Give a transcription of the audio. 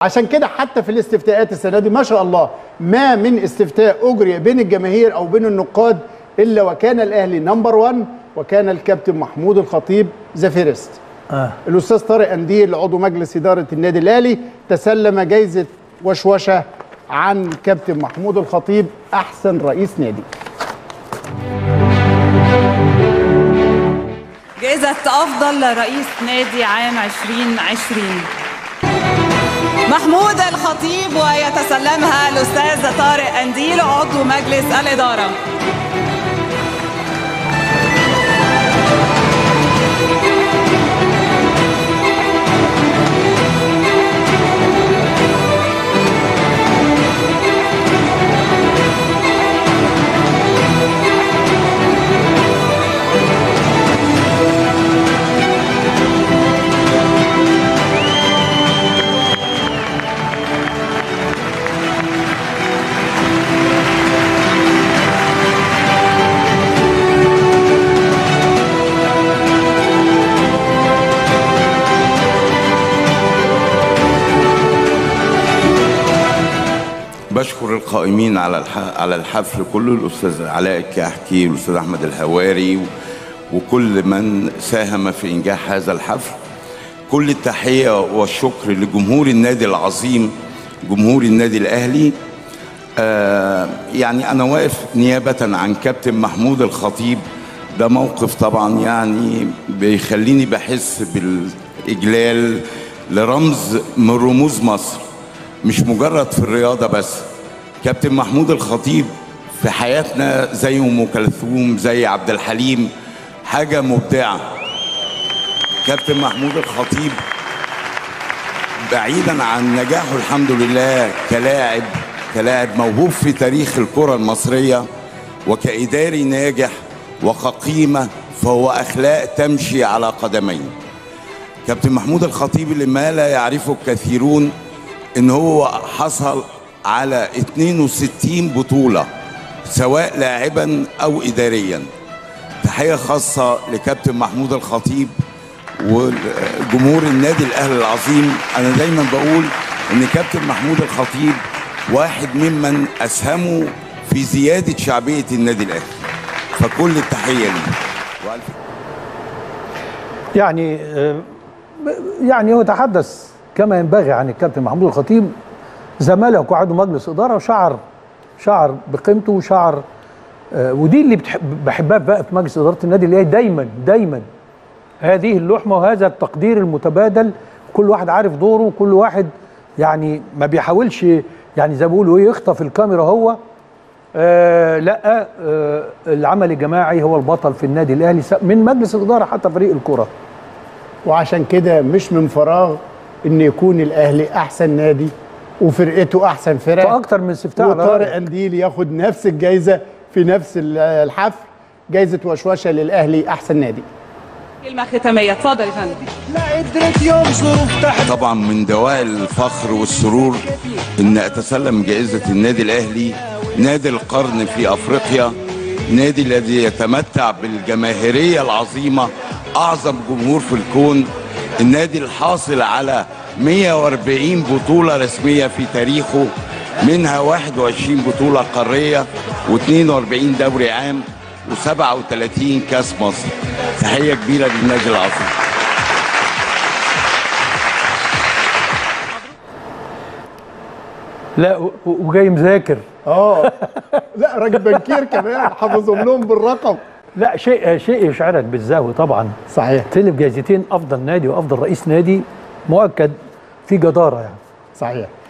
عشان كده حتى في الاستفتاءات السنه دي ما شاء الله ما من استفتاء اجري بين الجماهير او بين النقاد الا وكان الاهلي نمبر 1 وكان الكابتن محمود الخطيب ذا فيرست آه. الاستاذ طارق انديل عضو مجلس اداره النادي الاهلي تسلم جائزه وشوشه عن كابتن محمود الخطيب احسن رئيس نادي جائزة أفضل رئيس نادي عام 2020 محمود الخطيب ويتسلمها الأستاذ طارق أنديل عضو مجلس الإدارة بشكر القائمين على الح- على الحفل كله الاستاذ علاء الكحكي والاستاذ احمد الهواري و- وكل من ساهم في انجاح هذا الحفل كل التحيه والشكر لجمهور النادي العظيم جمهور النادي الاهلي آه يعني انا واقف نيابه عن كابتن محمود الخطيب ده موقف طبعا يعني بيخليني بحس بالاجلال لرمز من رموز مصر مش مجرد في الرياضه بس كابتن محمود الخطيب في حياتنا زي ام كلثوم زي عبد الحليم حاجه مبدعه كابتن محمود الخطيب بعيدا عن نجاحه الحمد لله كلاعب كلاعب موهوب في تاريخ الكره المصريه وكاداري ناجح وكقيمه فهو اخلاق تمشي على قدمين كابتن محمود الخطيب اللي ما لا يعرفه الكثيرون ان هو حصل على 62 بطولة سواء لاعبا او اداريا تحية خاصة لكابتن محمود الخطيب وجمهور النادي الاهلي العظيم انا دايما بقول ان كابتن محمود الخطيب واحد ممن اسهموا في زيادة شعبية النادي الاهلي فكل التحية ليه وألف يعني آه، يعني هو تحدث كما ينبغي عن الكابتن محمود الخطيب زماله كعضو مجلس اداره وشعر شعر بقيمته وشعر آه، ودي اللي بتحب بحبها بقى في مجلس اداره النادي الاهلي دايما دايما هذه اللحمه وهذا التقدير المتبادل كل واحد عارف دوره وكل واحد يعني ما بيحاولش يعني زي ما بيقولوا ايه يخطف الكاميرا هو آه لا آه العمل الجماعي هو البطل في النادي الاهلي س- من مجلس الاداره حتى فريق الكره وعشان كده مش من فراغ ان يكون الاهلي احسن نادي وفرقته احسن فرقه فاكتر من استفتاء على وطارق رأيك. انديل ياخد نفس الجائزه في نفس ال- الحفل جائزه وشوشه للاهلي احسن نادي كلمة ختامية اتفضل يا فندم لا قدرت يوم ظروف تحت طبعا من دواعي الفخر والسرور ان اتسلم جائزه النادي الاهلي نادي القرن في افريقيا نادي الذي يتمتع بالجماهيريه العظيمه اعظم جمهور في الكون النادي الحاصل على 140 بطوله رسميه في تاريخه منها 21 بطوله قاريه و42 دوري عام و37 كاس مصر تحيه كبيره للنادي العظيم لا و- و- وجاي مذاكر اه لا راجل بنكير كمان حافظهم لهم بالرقم لا شيء شيء يشعرك بالزهو طبعا صحيح تلف جايزتين افضل نادي وافضل رئيس نادي مؤكد في جداره يعني صحيح